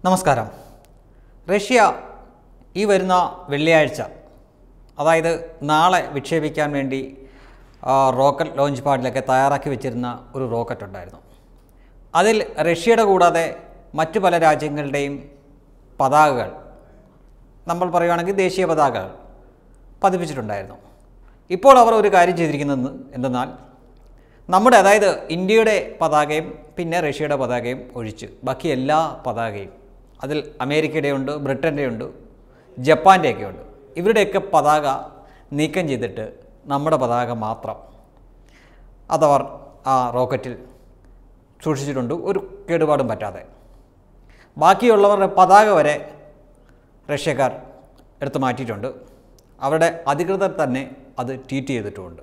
നമസ്കാരം റഷ്യ ഈ വരുന്ന വെള്ളിയാഴ്ച അതായത് നാളെ വിക്ഷേപിക്കാൻ വേണ്ടി ആ, റോക്കറ്റ് ലോഞ്ച് പാഡിലൊക്കെ തയ്യാറാക്കി വെച്ചിരുന്ന ഒരു റോക്കറ്റ് ഉണ്ടായിരുന്നു അതിൽ റഷ്യയുടെ കൂടാതെ മറ്റു പല രാജ്യങ്ങളുടെയും പതാകകൾ നമ്മൾ പറയുകയാണെങ്കിൽ ദേശീയ പതാകകൾ പതിപ്പിച്ചിട്ടുണ്ടായിരുന്നു ഇപ്പോൾ അവർ ഒരു കാര്യം ചെയ്തിരിക്കുന്നത് എന്തെന്നാൽ നമ്മുടെ അതായത് ഇന്ത്യയുടെ പതാകയും പിന്നെ റഷ്യയുടെ പതാകയും ഒഴിച്ച് ബാക്കി എല്ലാ പതാകയും അതിൽ അമേരിക്കയുടെ ഉണ്ട് ബ്രിട്ടൻ്റെ ഉണ്ട് ജപ്പാൻ്റെയൊക്കെ ഉണ്ട് ഇവരുടെയൊക്കെ പതാക നീക്കം ചെയ്തിട്ട് നമ്മുടെ പതാക മാത്രം അതവർ ആ റോക്കറ്റിൽ സൂക്ഷിച്ചിട്ടുണ്ട് ഒരു കേടുപാടും പറ്റാതെ ബാക്കിയുള്ളവരുടെ പതാക വരെ റഷ്യക്കാർ എടുത്തു മാറ്റിയിട്ടുണ്ട് അവരുടെ അധികൃതർ തന്നെ അത് ട്വീറ്റ് ചെയ്തിട്ടുമുണ്ട്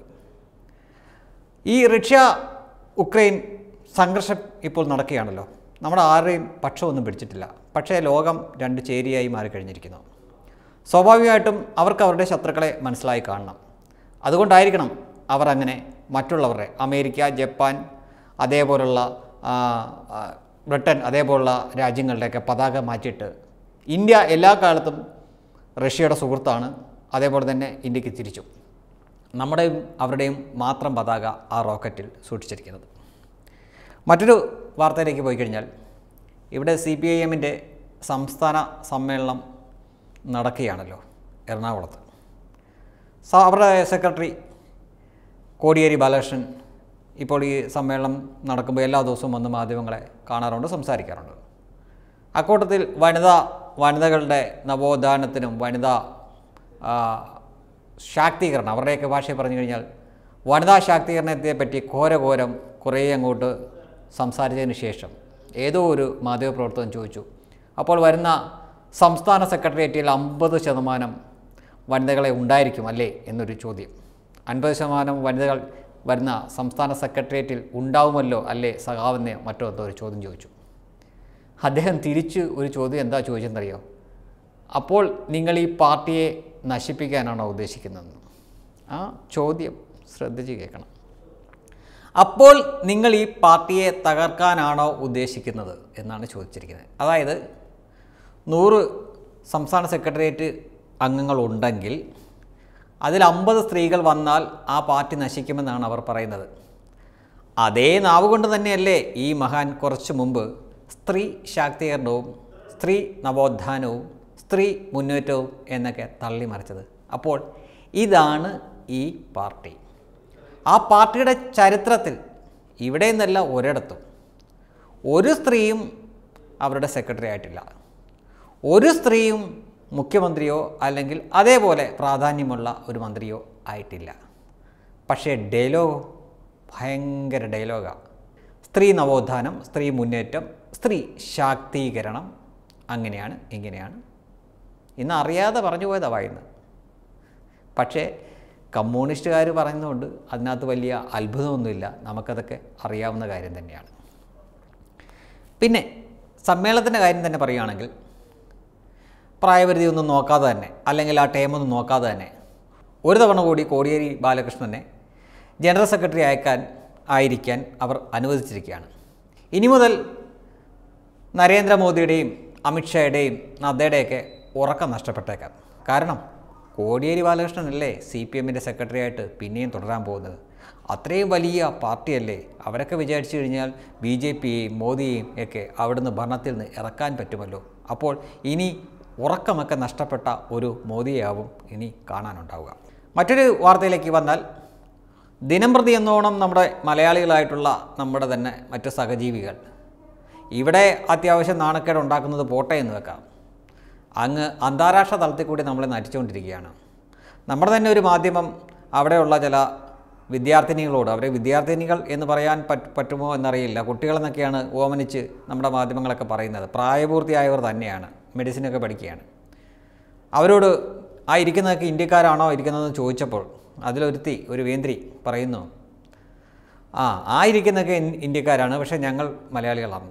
ഈ റഷ്യ ഉക്രൈൻ സംഘർഷം ഇപ്പോൾ നടക്കുകയാണല്ലോ നമ്മുടെ ആരുടെയും പക്ഷമൊന്നും പിടിച്ചിട്ടില്ല പക്ഷേ ലോകം രണ്ട് ചേരിയായി മാറിക്കഴിഞ്ഞിരിക്കുന്നു സ്വാഭാവികമായിട്ടും അവർക്ക് അവരുടെ ശത്രുക്കളെ മനസ്സിലായി കാണണം അതുകൊണ്ടായിരിക്കണം അവർ അങ്ങനെ മറ്റുള്ളവരുടെ അമേരിക്ക ജപ്പാൻ അതേപോലുള്ള ആ, ആ, ബ്രിട്ടൻ അതേപോലുള്ള രാജ്യങ്ങളുടെയൊക്കെ പതാക മാറ്റിയിട്ട് ഇന്ത്യ എല്ലാ കാലത്തും റഷ്യയുടെ സുഹൃത്താണ് അതേപോലെ തന്നെ ഇന്ത്യക്ക് തിരിച്ചു നമ്മുടെയും അവരുടെയും മാത്രം പതാക ആ റോക്കറ്റിൽ സൂക്ഷിച്ചിരിക്കുന്നത് മറ്റൊരു വാർത്തയിലേക്ക് പോയി കഴിഞ്ഞാൽ ഇവിടെ സി പി ഐ എമ്മിൻ്റെ സംസ്ഥാന സമ്മേളനം നടക്കുകയാണല്ലോ എറണാകുളത്ത് സ- അവരുടെ സെക്രട്ടറി കോടിയേരി ബാലകൃഷ്ണൻ ഇപ്പോൾ ഈ സമ്മേളനം നടക്കുമ്പോൾ എല്ലാ ദിവസവും വന്ന് മാധ്യമങ്ങളെ കാണാറുണ്ട് സംസാരിക്കാറുണ്ട് അക്കൂട്ടത്തിൽ വനിതാ വനിതകളുടെ നവോത്ഥാനത്തിനും വനിതാ ആ, ശാക്തീകരണം അവരുടെയൊക്കെ ഭാഷയിൽ പറഞ്ഞു കഴിഞ്ഞാൽ വനിതാ ശാക്തീകരണത്തെ പറ്റി ഘോരഘോരം കുറേ അങ്ങോട്ട് സംസാരിച്ചതിന് ശേഷം ഏതോ ഒരു മാധ്യമപ്രവർത്തകൻ ചോദിച്ചു അപ്പോൾ വരുന്ന സംസ്ഥാന സെക്രട്ടേറിയറ്റിൽ അമ്പത് ശതമാനം വനിതകളെ ഉണ്ടായിരിക്കും അല്ലേ എന്നൊരു ചോദ്യം അൻപത് ശതമാനം വനിതകൾ വരുന്ന സംസ്ഥാന സെക്രട്ടേറിയറ്റിൽ ഉണ്ടാവുമല്ലോ അല്ലേ സഖാവെന്ന് മറ്റോ എന്തോ ഒരു ചോദ്യം ചോദിച്ചു അദ്ദേഹം തിരിച്ച് ഒരു ചോദ്യം എന്താ ചോദിച്ചെന്നറിയോ അപ്പോൾ നിങ്ങൾ ഈ പാർട്ടിയെ നശിപ്പിക്കാനാണോ ഉദ്ദേശിക്കുന്നത് ആ ചോദ്യം ശ്രദ്ധിച്ച് കേൾക്കണം അപ്പോൾ നിങ്ങൾ ഈ പാർട്ടിയെ തകർക്കാനാണോ ഉദ്ദേശിക്കുന്നത് എന്നാണ് ചോദിച്ചിരിക്കുന്നത് അതായത് നൂറ് സംസ്ഥാന സെക്രട്ടേറിയറ്റ് അംഗങ്ങളുണ്ടെങ്കിൽ അതിൽ അമ്പത് സ്ത്രീകൾ വന്നാൽ ആ പാർട്ടി നശിക്കുമെന്നാണ് അവർ പറയുന്നത് അതേ നാവ് കൊണ്ട് തന്നെയല്ലേ ഈ മഹാൻ കുറച്ച് മുമ്പ് സ്ത്രീ ശാക്തീകരണവും സ്ത്രീ നവോത്ഥാനവും സ്ത്രീ മുന്നേറ്റവും എന്നൊക്കെ തള്ളിമറിച്ചത് അപ്പോൾ ഇതാണ് ഈ പാർട്ടി ആ പാർട്ടിയുടെ ചരിത്രത്തിൽ ഇവിടെ നിന്നല്ല ഒരിടത്തും ഒരു സ്ത്രീയും അവരുടെ സെക്രട്ടറി ആയിട്ടില്ല ഒരു സ്ത്രീയും മുഖ്യമന്ത്രിയോ അല്ലെങ്കിൽ അതേപോലെ പ്രാധാന്യമുള്ള ഒരു മന്ത്രിയോ ആയിട്ടില്ല പക്ഷേ ഡയലോഗ് ഭയങ്കര ഡയലോഗാണ് സ്ത്രീ നവോത്ഥാനം സ്ത്രീ മുന്നേറ്റം സ്ത്രീ ശാക്തീകരണം അങ്ങനെയാണ് ഇങ്ങനെയാണ് ഇന്ന് അറിയാതെ പറഞ്ഞു പോയതാ വായിന്ന് പക്ഷേ കമ്മ്യൂണിസ്റ്റുകാർ പറയുന്നതുകൊണ്ട് അതിനകത്ത് വലിയ അത്ഭുതമൊന്നുമില്ല നമുക്കതൊക്കെ അറിയാവുന്ന കാര്യം തന്നെയാണ് പിന്നെ സമ്മേളനത്തിൻ്റെ കാര്യം തന്നെ പറയുകയാണെങ്കിൽ പ്രായപരിധി ഒന്നും നോക്കാതെ തന്നെ അല്ലെങ്കിൽ ആ ടൈമൊന്നും നോക്കാതെ തന്നെ ഒരു തവണ കൂടി കോടിയേരി ബാലകൃഷ്ണനെ ജനറൽ സെക്രട്ടറി അയക്കാൻ ആയിരിക്കാൻ അവർ അനുവദിച്ചിരിക്കുകയാണ് ഇനി മുതൽ നരേന്ദ്രമോദിയുടെയും അമിത്ഷായുടെയും നദ്ദയുടെയൊക്കെ ഉറക്കം നഷ്ടപ്പെട്ടേക്കാം കാരണം കോടിയേരി ബാലകൃഷ്ണനല്ലേ സി പി എമ്മിൻ്റെ സെക്രട്ടറി ആയിട്ട് പിന്നെയും തുടരാൻ പോകുന്നത് അത്രയും വലിയ പാർട്ടിയല്ലേ അവരൊക്കെ വിചാരിച്ചു കഴിഞ്ഞാൽ ബി ജെ പിയെയും മോദിയെയും ഒക്കെ അവിടുന്ന് ഭരണത്തിൽ നിന്ന് ഇറക്കാൻ പറ്റുമല്ലോ അപ്പോൾ ഇനി ഉറക്കമൊക്കെ നഷ്ടപ്പെട്ട ഒരു മോദിയാവും ഇനി കാണാനുണ്ടാവുക മറ്റൊരു വാർത്തയിലേക്ക് വന്നാൽ ദിനംപ്രതി എന്നോണം നമ്മുടെ മലയാളികളായിട്ടുള്ള നമ്മുടെ തന്നെ മറ്റ് സഹജീവികൾ ഇവിടെ അത്യാവശ്യം നാണക്കേട് ഉണ്ടാക്കുന്നത് പോട്ടെ എന്ന് വെക്കാം അങ്ങ് അന്താരാഷ്ട്ര തലത്തിൽ കൂടി നമ്മളെ നടിച്ചുകൊണ്ടിരിക്കുകയാണ് നമ്മുടെ തന്നെ ഒരു മാധ്യമം അവിടെയുള്ള ചില വിദ്യാർത്ഥിനികളോട് അവരെ വിദ്യാർത്ഥിനികൾ എന്ന് പറയാൻ പറ്റ് പറ്റുമോ എന്നറിയില്ല കുട്ടികളെന്നൊക്കെയാണ് ഓമനിച്ച് നമ്മുടെ മാധ്യമങ്ങളൊക്കെ പറയുന്നത് പ്രായപൂർത്തിയായവർ തന്നെയാണ് മെഡിസിനൊക്കെ പഠിക്കുകയാണ് അവരോട് ആ ഇരിക്കുന്നതൊക്കെ ഇന്ത്യക്കാരാണോ ഇരിക്കുന്നതെന്ന് ചോദിച്ചപ്പോൾ അതിലൊരുത്തി ഒരു വേന്ദ്രി പറയുന്നു ആ ആ ഇരിക്കുന്നതൊക്കെ ഇൻ- ഇന്ത്യക്കാരാണ് പക്ഷേ ഞങ്ങൾ മലയാളികളാണ്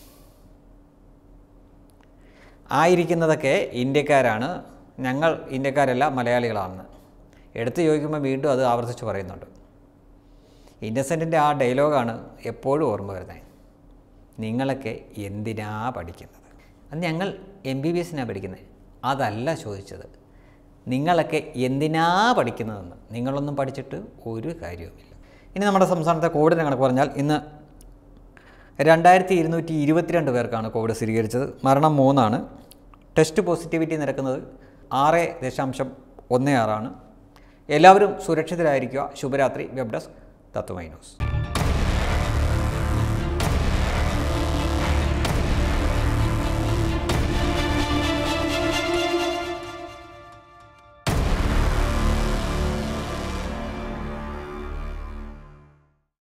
ആ ഇരിക്കുന്നതൊക്കെ ഇന്ത്യക്കാരാണ് ഞങ്ങൾ ഇന്ത്യക്കാരല്ല മലയാളികളാണെന്ന് എടുത്ത് ചോദിക്കുമ്പോൾ വീണ്ടും അത് ആവർത്തിച്ച് പറയുന്നുണ്ട് ഇന്നസെൻറ്റിൻ്റെ ആ ഡയലോഗാണ് എപ്പോഴും ഓർമ്മ വരുന്നത് നിങ്ങളൊക്കെ എന്തിനാ പഠിക്കുന്നത് അത് ഞങ്ങൾ എം ബി ബി എസിനാണ് പഠിക്കുന്നത് അതല്ല ചോദിച്ചത് നിങ്ങളൊക്കെ എന്തിനാ പഠിക്കുന്നതെന്ന് നിങ്ങളൊന്നും പഠിച്ചിട്ട് ഒരു കാര്യവുമില്ല ഇനി നമ്മുടെ സംസ്ഥാനത്തെ കോവിഡിനെ കണക്ക് പറഞ്ഞാൽ ഇന്ന് രണ്ടായിരത്തി ഇരുന്നൂറ്റി ഇരുപത്തിരണ്ട് പേർക്കാണ് കോവിഡ് സ്ഥിരീകരിച്ചത് മരണം മൂന്നാണ് ടെസ്റ്റ് പോസിറ്റിവിറ്റി നിരക്കുന്നത് ആറ് ദശാംശം ഒന്ന് ആറാണ് എല്ലാവരും സുരക്ഷിതരായിരിക്കുക ശുഭരാത്രി വെബ് ഡെസ്ക് തത്വമൈ ന്യൂസ്